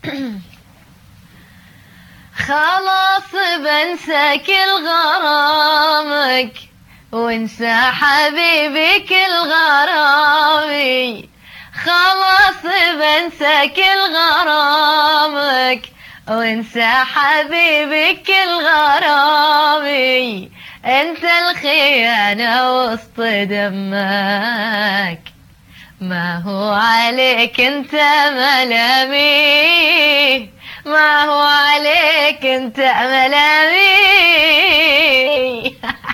خلاص بنسى كل غرامك وانسى حبيبي كل غرامي خلاص بنسى كل غرامك وانسى حبيبي كل غرامي انت الخيانة وسط دمك ما هو عليك انت ملامي ما هو عليك انت ملامي